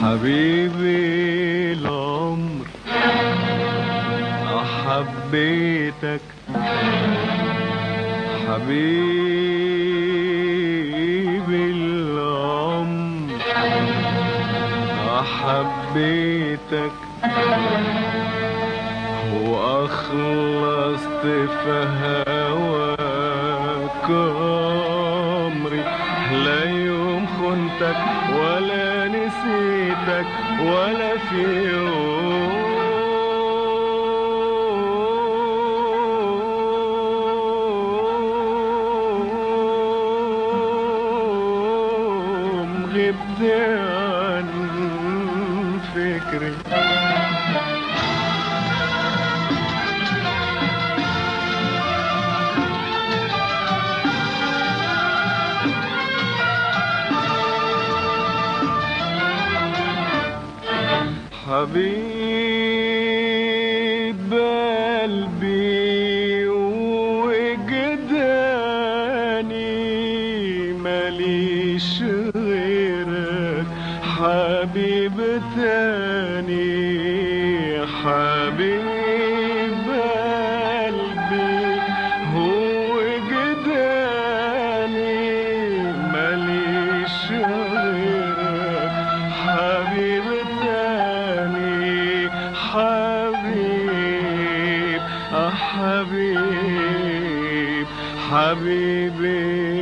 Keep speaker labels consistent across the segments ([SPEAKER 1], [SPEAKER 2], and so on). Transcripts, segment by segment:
[SPEAKER 1] حبيبي العمر حبيتك حبيبي العمر حبيتك وأخلصت في هواك عمري لا يوم خنتك ولا نسيتك ولا في يوم غبت عن فكري حبيب قلبي وجداني ماليش غيرك حبيب تاني حبيب قلبي هو جداني ماليش غيرك حبيب تاني حبيب آه حبيب حبيبي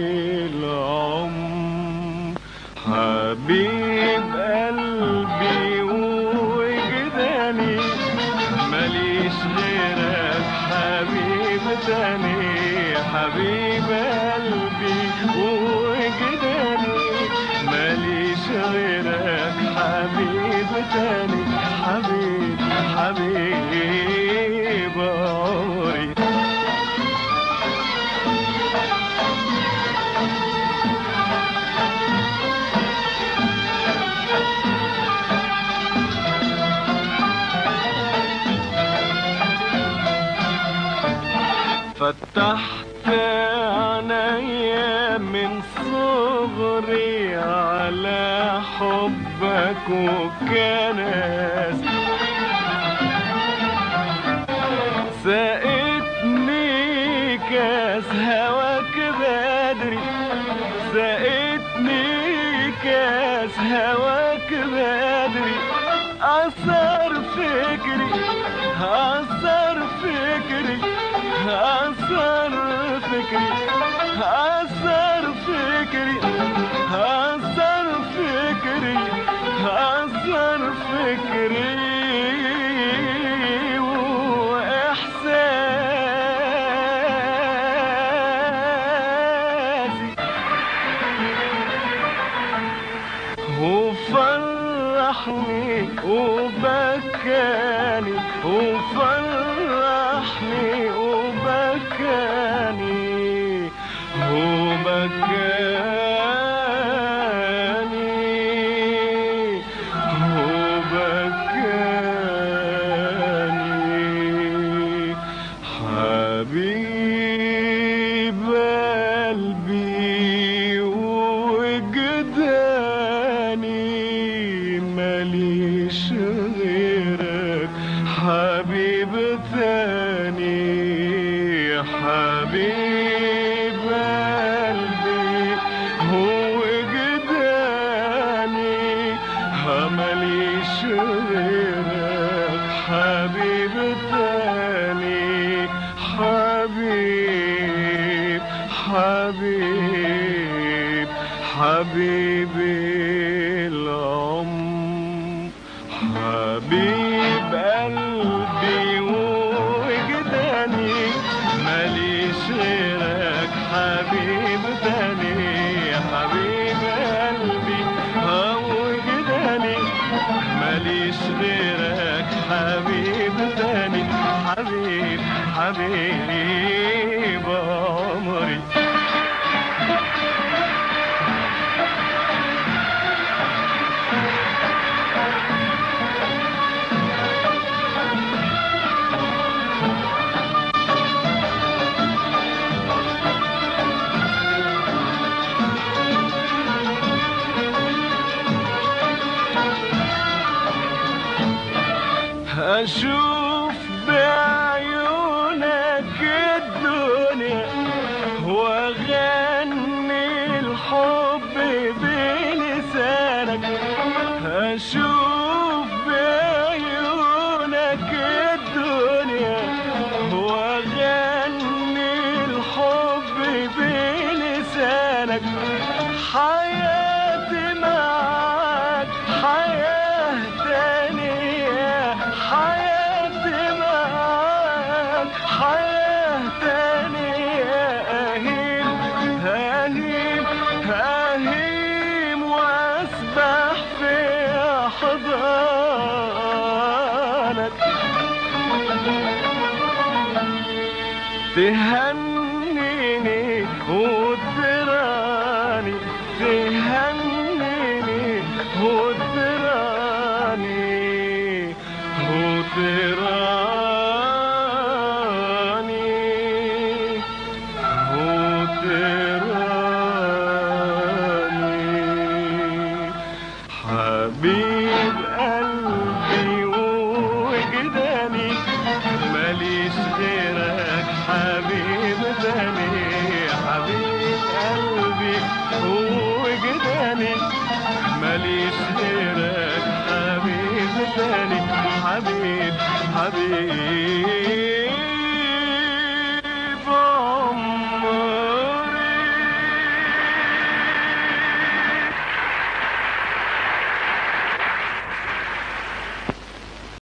[SPEAKER 1] العمر حبيب قلبي وجداني ماليش غيرك حبيب تاني حبيب قلبي وجداني ماليش غيرك حبيب تاني حبيب حبيب عمري فتحت عينيا من صغري على حبك وكنس سقتني كاس هواك بدري سقتني كاس هواك بدري أثر فكري أثر فكري أثر فكري أثر فكري أثر فكري أثر فكري وإحساسي وفرحني وبكاني وفرحني وبكاني وبكاني وبكاني حبيب قلبي وجداني ماليش غيرك حبيب تاني حبيب قلبي هو جداني ماليش غيرك حبيب تاني حبيب حبيب حبيبي العمر حبيب قلبي وجداني ماليش غيرك حبيب تاني حبيب قلبي ها وجداني ماليش غيرك حبيب تاني حبيب حبيب عمري هشوف بعيونك الدنيا واغني الحب بلسانك هشوف بعيونك الدنيا واغني الحب بلسانك حياتي معاك حياة تانية حياتي معاك حياة تانية أهيم أهيم أهيم وأسبح في حضانك تهنيني وتراني تهنيني وتراني وتراني وتراني حبيب قلبي وجداني ماليش غيرك حبيب تاني حبيب قلبي وجداني ماليش غيرك حبيب تاني حبيب حبيب